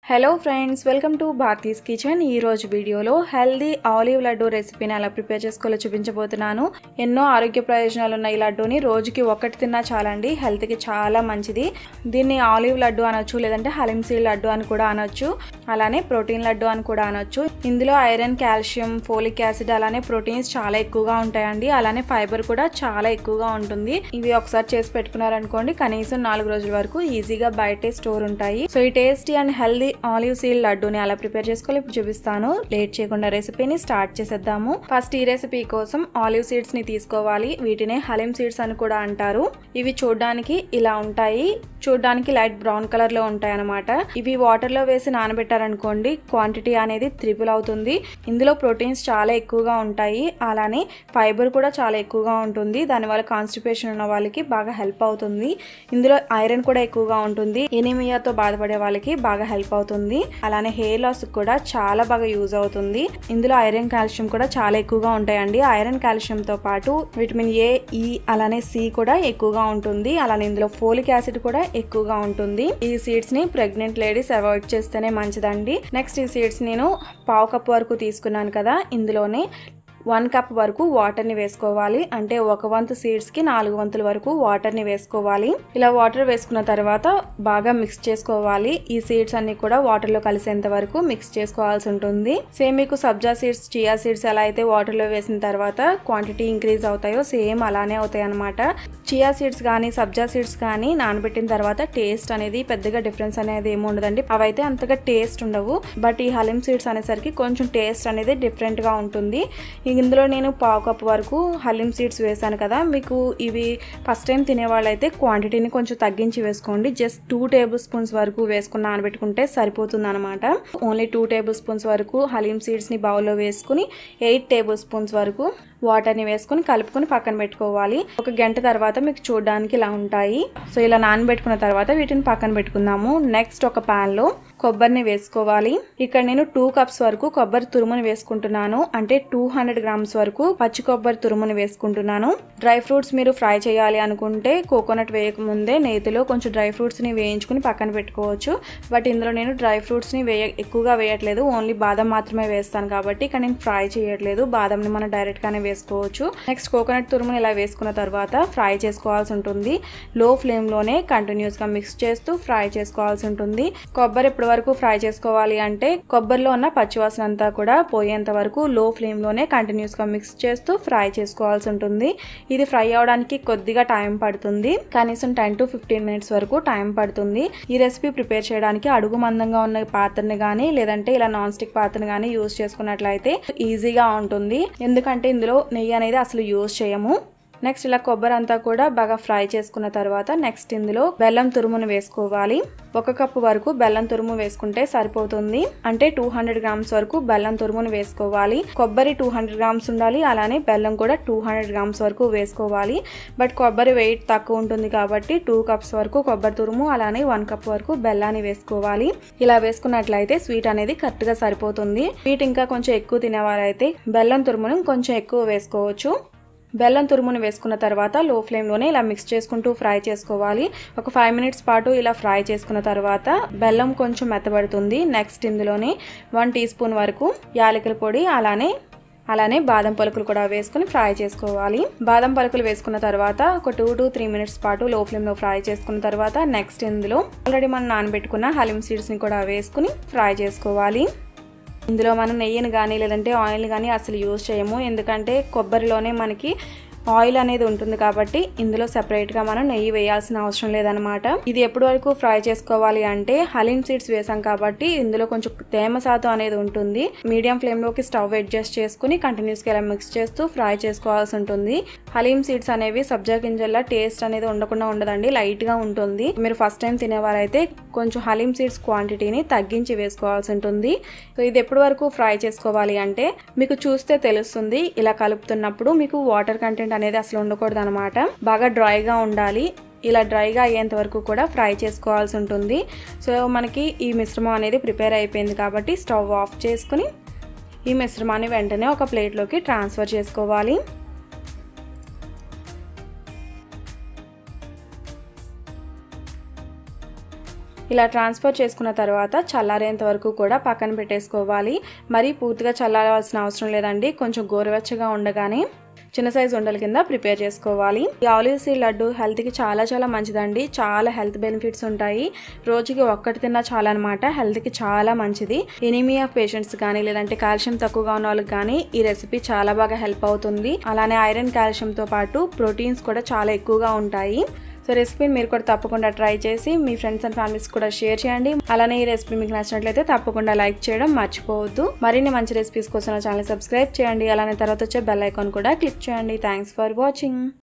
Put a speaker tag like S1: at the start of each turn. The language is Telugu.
S1: hello friends welcome to Bharati's kitchen ఈ రోజు వీడియోలో హెల్దీ ఆలివ్ లడ్డు రెసిపీని ఎలా ప్రిపేర్ చేసుకోవాలో చూపించబోతున్నాను ఎన్నో ఆరోగ్య ప్రయోజనాలు ఉన్న ఈ లడ్డూని రోజుకి ఒక్కటి తిన్నా చాలండి హెల్త్కి చాలా మంచిది దీన్ని ఆలివ్ లడ్డు అనొచ్చు లేదంటే హలీం సీడ్ లడ్డు అని కూడా అనొచ్చు అలానే ప్రోటీన్ లడ్డు అని కూడా అనొచ్చు ఇందులో ఐరన్ కాల్షియం ఫోలిక్ యాసిడ్ అలానే ప్రోటీన్స్ చాలా ఎక్కువగా ఉంటాయండి అలానే ఫైబర్ కూడా చాలా ఎక్కువగా ఉంటుంది ఇవి ఒకసారి చేసి పెట్టుకున్నారనుకోండి కనీసం నాలుగు రోజుల వరకు ఈజీగా బయటే స్టోర్ ఉంటాయి సో ఈ tasty and healthy aliv seed లడ్డూని అలా ప్రిపేర్ చేసుకోవాలి ఇప్పుడు చూపిస్తాను లేట్ చేయకుండా రెసిపీని స్టార్ట్ చేసేద్దాము ఫస్ట్ ఈ రెసిపీ కోసం ఆలివ్ సీడ్స్ ని తీసుకోవాలి వీటినే హలీం సీడ్స్ అని కూడా అంటారు ఇవి చూడడానికి ఇలా ఉంటాయి చూడడానికి లైట్ బ్రౌన్ కలర్ లో ఉంటాయి అనమాట ఇవి వాటర్ లో వేసి నానబెట్టారనుకోండి క్వాంటిటీ అనేది త్రిపుల్ అవుతుంది ఇందులో ప్రోటీన్స్ చాలా ఎక్కువగా ఉంటాయి అలానే ఫైబర్ కూడా చాలా ఎక్కువగా ఉంటుంది దానివల్ల కాన్స్టిపేషన్ ఉన్న వాళ్ళకి బాగా హెల్ప్ అవుతుంది ఇందులో ఐరన్ కూడా ఎక్కువగా ఉంటుంది ఎనిమియాతో బాధపడే వాళ్ళకి బాగా హెల్ప్ అవుతుంది అలానే హెయిర్ లాస్ కూడా చాలా బాగా యూజ్ అవుతుంది ఇందులో ఐరన్ కాల్షియం కూడా చాలా ఎక్కువగా ఉంటాయండి ఐరన్ కాల్షియం తో పాటు విటమిన్ ఏ ఈ అలానే సి కూడా ఎక్కువగా ఉంటుంది అలానే ఇందులో ఫోలిక్ యాసిడ్ కూడా ఎక్కువగా ఉంటుంది ఈ సీడ్స్ ని ప్రెగ్నెంట్ లేడీస్ అవాయిడ్ చేస్తేనే మంచిదండి నెక్స్ట్ ఈ సీడ్స్ నేను పావు కప్ వరకు తీసుకున్నాను కదా ఇందులోనే వన్ కప్ వరకు వాటర్ని వేసుకోవాలి అంటే ఒక వంతు సీడ్స్కి నాలుగు వంతుల వరకు వాటర్ని వేసుకోవాలి ఇలా వాటర్ వేసుకున్న తర్వాత బాగా మిక్స్ చేసుకోవాలి ఈ సీడ్స్ అన్ని కూడా వాటర్లో కలిసేంత వరకు మిక్స్ చేసుకోవాల్సి ఉంటుంది సేమ్ మీకు సబ్జా సీడ్స్ చియా సీడ్స్ ఎలా అయితే వాటర్లో వేసిన తర్వాత క్వాంటిటీ ఇంక్రీజ్ అవుతాయో సేమ్ అలానే అవుతాయి అనమాట చియా సీడ్స్ కానీ సబ్జా సీడ్స్ కానీ నానబెట్టిన తర్వాత టేస్ట్ అనేది పెద్దగా డిఫరెన్స్ అనేది ఏమి ఉండదండి అవైతే అంతగా టేస్ట్ ఉండవు బట్ ఈ హలీం సీడ్స్ అనేసరికి కొంచెం టేస్ట్ అనేది డిఫరెంట్గా ఉంటుంది ఇందులో నేను పావు కప్ వరకు హలీం సీడ్స్ వేసాను కదా మీకు ఇవి ఫస్ట్ టైం తినే వాళ్ళైతే క్వాంటిటీని కొంచెం తగ్గించి వేసుకోండి జస్ట్ టూ టేబుల్ స్పూన్స్ వరకు వేసుకుని నానబెట్టుకుంటే సరిపోతుంది అనమాట ఓన్లీ టూ టేబుల్ స్పూన్స్ వరకు హలీం సీడ్స్ని బౌల్లో వేసుకుని ఎయిట్ టేబుల్ స్పూన్స్ వరకు వాటర్ని వేసుకుని కలుపుకొని పక్కన పెట్టుకోవాలి ఒక గంట తర్వాత మీకు చూడడానికి ఇలా ఉంటాయి సో ఇలా నానబెట్టుకున్న తర్వాత వీటిని పక్కన పెట్టుకుందాము నెక్స్ట్ ఒక ప్యాన్లో కొబ్బరిని వేసుకోవాలి ఇక్కడ నేను టూ కప్స్ వరకు కొబ్బరి తురుముని వేసుకుంటున్నాను అంటే టూ హండ్రెడ్ గ్రామ్స్ వరకు పచ్చి కొబ్బరి తురుముని వేసుకుంటున్నాను డ్రై ఫ్రూట్స్ మీరు ఫ్రై చేయాలి అనుకుంటే కోకోనట్ వేయకముందే నేతిలో కొంచెం డ్రై ఫ్రూట్స్ని వేయించుకుని పక్కన పెట్టుకోవచ్చు బట్ ఇందులో నేను డ్రై ఫ్రూట్స్ని వేయ ఎక్కువగా వేయట్లేదు ఓన్లీ బాదం మాత్రమే వేస్తాను కాబట్టి ఇక్కడ నేను ఫ్రై చేయట్లేదు బాదంని మనం డైరెక్ట్గానే వేసుకోవచ్చు నెక్స్ట్ కోకోనట్ తురుముని ఇలా వేసుకున్న తర్వాత ఫ్రై చేసుకోవాల్సి ఉంటుంది లో ఫ్లేమ్లోనే కంటిన్యూస్గా మిక్స్ చేస్తూ ఫ్రై చేసుకోవాల్సి ఉంటుంది కొబ్బరి ఎప్పటి వరకు ఫ్రై చేసుకోవాలి అంటే కొబ్బరిలో ఉన్న పచ్చివాసన అంతా కూడా పోయేంత వరకు లో ఫ్లేమ్లోనే కంటిన్యూస్గా మిక్స్ చేస్తూ ఫ్రై చేసుకోవాల్సి ఉంటుంది ఇది ఫ్రై అవడానికి కొద్దిగా టైం పడుతుంది కనీసం టెన్ టు ఫిఫ్టీన్ మినిట్స్ వరకు టైం పడుతుంది ఈ రెసిపీ ప్రిపేర్ చేయడానికి అడుగు మందంగా ఉన్న పాత్రని కానీ లేదంటే ఇలా నాన్ స్టిక్ పాత్రని కానీ యూస్ చేసుకున్నట్లయితే ఈజీగా ఉంటుంది ఎందుకంటే ఇందులో నెయ్యి అనేది అసలు యూజ్ చేయము నెక్స్ట్ ఇలా కొబ్బరి అంతా కూడా బాగా ఫ్రై చేసుకున్న తర్వాత నెక్స్ట్ ఇందులో బెల్లం తురుమును వేసుకోవాలి ఒక కప్పు వరకు బెల్లం తురుము వేసుకుంటే సరిపోతుంది అంటే టూ హండ్రెడ్ గ్రామ్స్ వరకు బెల్లం తురుమును వేసుకోవాలి కొబ్బరి టూ హండ్రెడ్ గ్రామ్స్ ఉండాలి అలానే బెల్లం కూడా టూ హండ్రెడ్ గ్రామ్స్ వరకు వేసుకోవాలి బట్ కొబ్బరి వెయిట్ తక్కువ ఉంటుంది కాబట్టి టూ కప్స్ వరకు కొబ్బరి తురుము అలానే వన్ కప్ వరకు బెల్లాన్ని వేసుకోవాలి ఇలా వేసుకున్నట్లయితే స్వీట్ అనేది కరెక్ట్గా సరిపోతుంది స్వీట్ ఇంకా కొంచెం ఎక్కువ తినేవారైతే బెల్లం తురుమును కొంచెం ఎక్కువ వేసుకోవచ్చు బెల్లం తురుముని వేసుకున్న తర్వాత లో ఫ్లేమ్లోనే ఇలా మిక్స్ చేసుకుంటూ ఫ్రై చేసుకోవాలి ఒక ఫైవ్ మినిట్స్ పాటు ఇలా ఫ్రై చేసుకున్న తర్వాత బెల్లం కొంచెం మెత్తబడుతుంది నెక్స్ట్ ఇందులోనే వన్ టీ స్పూన్ వరకు యాలకుల పొడి అలానే అలానే బాదం పలుకులు కూడా వేసుకుని ఫ్రై చేసుకోవాలి బాదం పలుకులు వేసుకున్న తర్వాత ఒక టూ టు త్రీ మినిట్స్ పాటు లో ఫ్లేమ్లో ఫ్రై చేసుకున్న తర్వాత నెక్స్ట్ ఇందులో ఆల్రెడీ మనం నానబెట్టుకున్న హలీం సీడ్స్ని కూడా వేసుకుని ఫ్రై చేసుకోవాలి ఇందులో మనం నెయ్యిని కానీ లేదంటే ఆయిల్ కానీ అసలు యూజ్ చేయము ఎందుకంటే కొబ్బరిలోనే మనకి ఆయిల్ అనేది ఉంటుంది కాబట్టి ఇందులో సెపరేట్గా మనం నెయ్యి వేయాల్సిన అవసరం లేదనమాట ఇది ఎప్పటి వరకు ఫ్రై చేసుకోవాలి అంటే హలీం సీడ్స్ వేసాం కాబట్టి ఇందులో కొంచెం తేమ శాతం అనేది ఉంటుంది మీడియం ఫ్లేమ్లోకి స్టవ్ అడ్జస్ట్ చేసుకుని కంటిన్యూస్గా ఇలా మిక్స్ చేస్తూ ఫ్రై చేసుకోవాల్సి ఉంటుంది హలీం సీడ్స్ అనేవి సబ్జా గింజల టేస్ట్ అనేది ఉండకుండా ఉండదండి లైట్గా ఉంటుంది మీరు ఫస్ట్ టైం తినేవారైతే కొంచెం హలీం సీడ్స్ క్వాంటిటీని తగ్గించి వేసుకోవాల్సి ఉంటుంది సో ఇది ఎప్పటి వరకు ఫ్రై చేసుకోవాలి అంటే మీకు చూస్తే తెలుస్తుంది ఇలా కలుపుతున్నప్పుడు మీకు వాటర్ కంటెంట్ అనేది అసలు ఉండకూడదు అనమాట బాగా డ్రైగా ఉండాలి ఇలా డ్రైగా అయ్యేంత వరకు కూడా ఫ్రై చేసుకోవాల్సి ఉంటుంది సో మనకి ఈ మిశ్రమం అనేది ప్రిపేర్ అయిపోయింది కాబట్టి స్టవ్ ఆఫ్ చేసుకుని ఈ మిశ్రమాన్ని వెంటనే ఒక ప్లేట్లోకి ట్రాన్స్ఫర్ చేసుకోవాలి ఇలా ట్రాన్స్ఫర్ చేసుకున్న తర్వాత చల్లారేంత వరకు కూడా పక్కన పెట్టేసుకోవాలి మరీ పూర్తిగా చల్లారవలసిన అవసరం లేదండి కొంచెం గోరువెచ్చగా ఉండగానే చిన్న సైజు ఉండల కింద ప్రిపేర్ చేసుకోవాలి ఈ ఆలివ్ సీడ్ లడ్డు హెల్త్కి చాలా చాలా మంచిదండి చాలా హెల్త్ బెనిఫిట్స్ ఉంటాయి రోజుకి ఒక్కటి తిన్నా చాలా అనమాట హెల్త్కి చాలా మంచిది ఎనిమియా పేషెంట్స్ కానీ లేదంటే కాల్షియం తక్కువగా ఉన్న వాళ్ళకి కానీ ఈ రెసిపీ చాలా బాగా హెల్ప్ అవుతుంది అలానే ఐరన్ కాల్షియంతో పాటు ప్రోటీన్స్ కూడా చాలా ఎక్కువగా ఉంటాయి సో రెసిపీని మీరు కూడా తప్పకుండా ట్రై చేసి మీ ఫ్రెండ్స్ అండ్ ఫ్యామిలీస్ కూడా షేర్ చేయండి అలానే ఈ రెసిపీ మీకు నచ్చినట్లయితే తప్పకుండా లైక్ చేయడం మర్చిపోవద్దు మరిన్ని మంచి రెసిపీస్ కోసం నా ఛానల్ సబ్స్క్రైబ్ చేయండి అలానే తర్వాత వచ్చే బెల్ ఐకాన్ కూడా క్లిక్ చేయండి థ్యాంక్స్ ఫర్ వాచింగ్